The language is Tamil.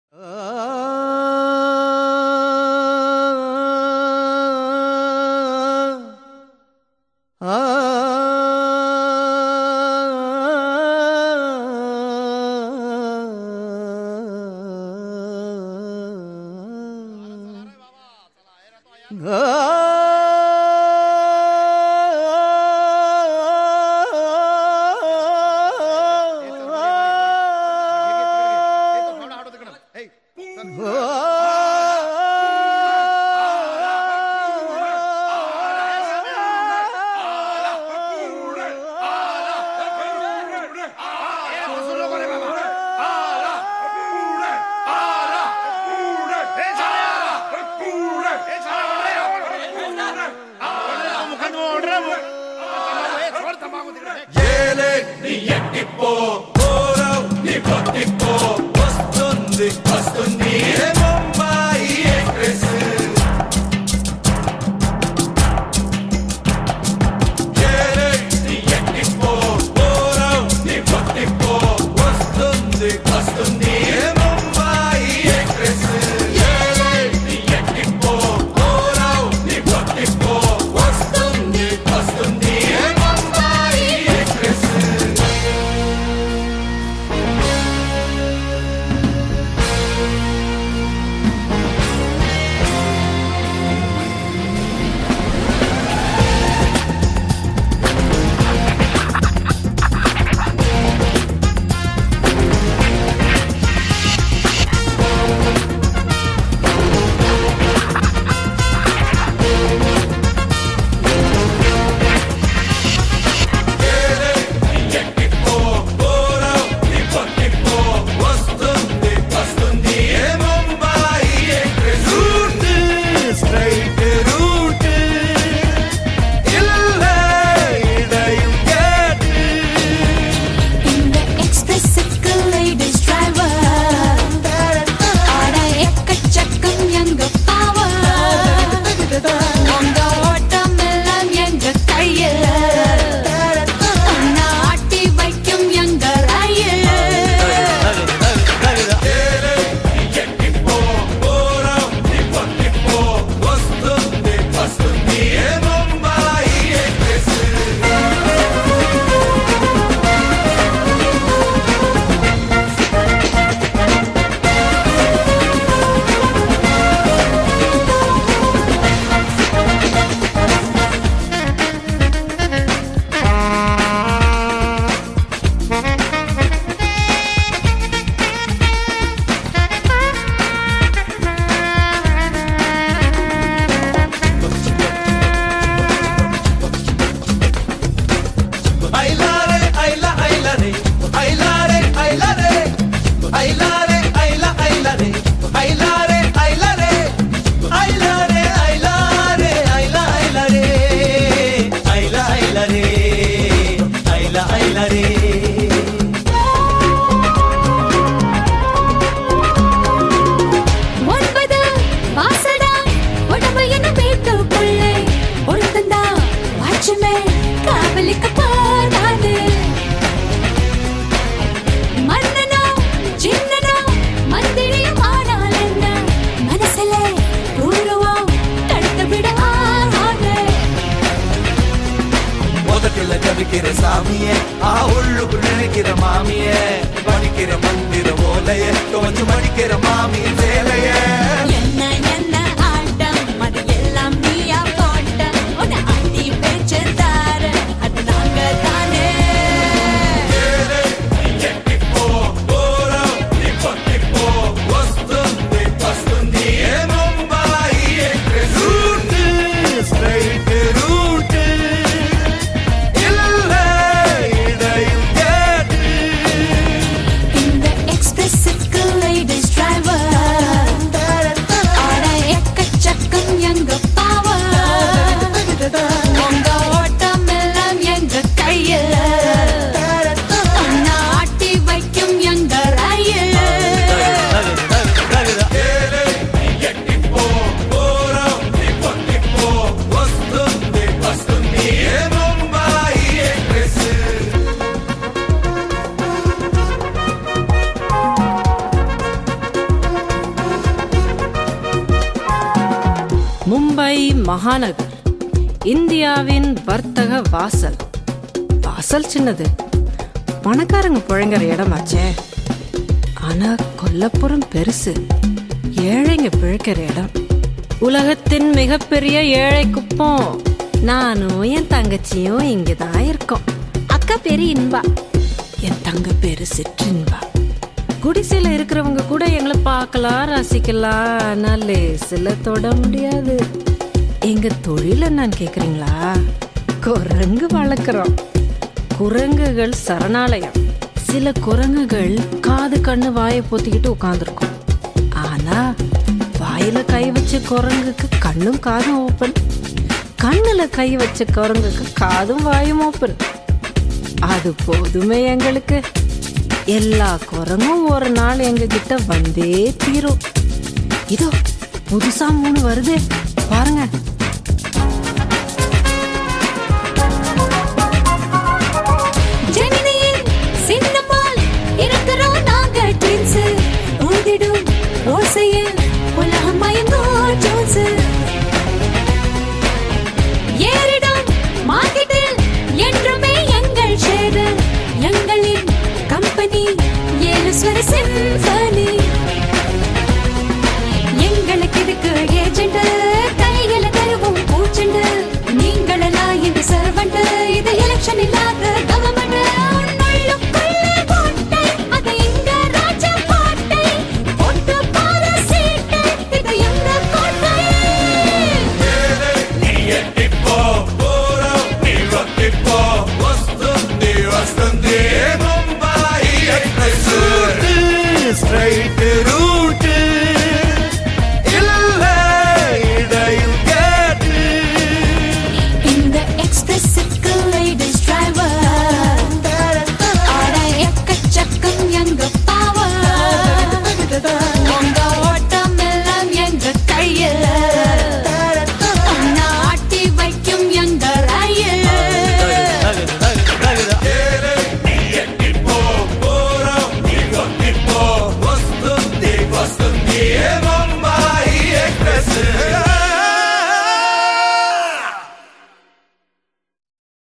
ఏలే నీ ఎట్టిపో పోరావ్ నీ పట్టిపో వస్తుంది వస్తుంది ఏ ముంబాయి ఎక్స్ప్రెస్ ఏలే నీ ఎట్టిపో పోరావ్ నీ పట్టిపో వస్తుంది వస్తుంది ఏ ముంబాయి ఎక్స్ప్రెస్ ఏలే నీ ఎట్టిపో పోరావ్ నీ పట్టిపో వస్తుంది వస్తుంది ఏ ముంబాయి ఎక్స్ప్రెస్ ఏలే నీ ఎట్టిపో పోరావ్ నీ పట్టిపో వస్తుంది వస్తుంది ఏ Mumbai express route straight route இல்ல இடையும் கேட்டு இந்த எக்ஸ்பிரஸுக்கு லேடிஸ் டிரைவர் ஆட எக்கச்சக்கம் எங்க பவர் உங்க ஓட்டம் எல்லாம் எங்க கையில் நாட்டி வைக்கும் எங்க ரயில் ఏలే నీ ఎట్టిపో పోరావ్ నీ పట్టిపో వస్తుంది వస్తుంది ఏ ముంబాయి ఎక్స్ప్రెస్ ఐలారే ఐలా ఐలరే ఐలారే ఐలరే ఐలారే ఐలా ఐలరే ఐలారే ఐలరే ఐలారే ఐలారే ఐలా ఐలరే ఐలా ఐలరే ఐలా ఐలరే ஒன்பது வாசடா உடம்பு என்ன வீட்டுக்குள்ளே ஒருத்தந்தா வாட்சுமே காவலுக்கு போதாது மன்னனோ சின்னனோ மந்திரியும் ஆனால் என்ன மனசுல பூர்வம் தடுத்து விட ஆகாது முதட்டில ஜபிக்கிற சாமியே ஆ உள்ளுக்கு நினைக்கிற மாமியே படிக்கிற மந்திர ஓலைய கொஞ்சம் மடிக்கிற மாமி சேலைய என்ன என்ன ஆட்டம் அது எல்லாம் நீயா போட்ட உன்னை அடி பேச்சு தாரு அது நாங்க தானே వస్తుంది వస్తుంది ఏ Mumbai express route straight route இல்ல இடையும் கேட்டு இந்த எக்ஸ்பிரஸுக்கு லேடிஸ் டிரைவர் மும்பை மகாநகர் இந்தியாவின் வர்த்தக வாசல் வாசல் சின்னது பணக்காரங்க புழங்குற இடமாச்சே ஆனா கொல்லப்புறம் பெருசு ஏழைங்க பிழைக்கிற இடம் உலகத்தின் மிகப்பெரிய ஏழை குப்பம் நானும் என் தங்கச்சியும் இங்கதான் இருக்கோம் அக்கா பேரு இன்பா என் தங்க பேரு சிற்றின்பா குடிசையில இருக்கிறவங்க கூட எங்களை பார்க்கலாம் ரசிக்கலாம் ஆனா லேசில தொட முடியாது எங்க தொழில் என்னன்னு கேக்குறீங்களா குரங்கு வளர்க்குறோம் குரங்குகள் சரணாலயம் சில குரங்குகள் காது கண்ணு வாயை பொத்திக்கிட்டு உட்காந்துருக்கும் ஆனா வாயில கை வச்ச குரங்குக்கு கண்ணும் காதும் ஓப்பன் கண்ணுல கை வச்ச குரங்குக்கு காதும் வாயும் ஓப்பன் அது போதுமே எங்களுக்கு எல்லா குரங்கும் ஒரு நாள் எங்க கிட்ட வந்தே தீரும் இதோ புதுசா மூணு வருது பாருங்க ஜெமினியில் சின்னமால் இருக்கிறோம் நாங்க ட்வின்ஸ் ஊதிடும் ஓசையில் உலகம் மயங்கோ ஜோன்ஸ் ஏறிடும் மார்க்கெட்டில் என்றுமே எங்கள் ஷேர் எங்களின் கம்பெனி ஏழு ஸ்வர சிம்பனி எங்களுக்கு இதுக்கு ஏஜென்ட் கையில தருவோம் பூச்செண்டு நீங்களெல்லாம் இந்த சர்வெண்ட் இது எலெக்ஷன் இல்லாத கவர்மெண்ட் கோட்டை அது எங்க ராஜா கோட்டை போட்டு பாரு சீட்டை இது எங்க கோட்டை నీ ఎట్టిపో ఊరు నీ రొట్టిపో వస్తుంది వస్తుంది ముంబాయి ఎక్స్ప్రెస్ స్ట్రైట్